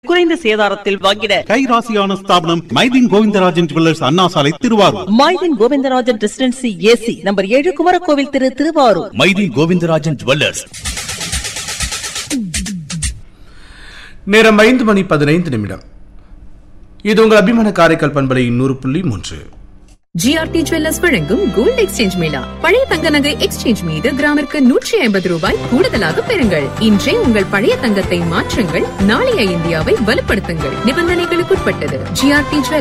குறைந்த சேதாரத்தில் வாங்கிட கைராசியான ஸ்தாபனம் Mydeen Govindarajan jewellers Anna Salai Thiruvarur Maideen Govindarajan residency AC number ஏழு குமரகோவில் திரு திருவாரூர் மைதின் கோவிந்தராஜன் ஜுவல்லர்ஸ் நேரம் ஐந்து மணி பதினைந்து நிமிடம் இது உங்கள் அபிமான காரைக்கால் பண்பலை நூறு புள்ளி மூன்று ஜிஆர்டி ஜுவல்லர்ஸ் வழங்கும் கோல்ட் எக்ஸ்சேஞ்ச் மேளா பழைய தங்க நகை எக்ஸ்சேஞ்ச் மீது கிராமிற்கு நூற்றி ஐம்பது ரூபாய் கூடுதலாக பெறுங்கள் இன்றே உங்கள் பழைய தங்கத்தை மாற்றுங்கள் நாளைய இந்தியாவை வலுப்படுத்துங்கள் நிபந்தனைகளுக்குட்பட்டது ஜிஆர்டி ஜுவல்லர்ஸ்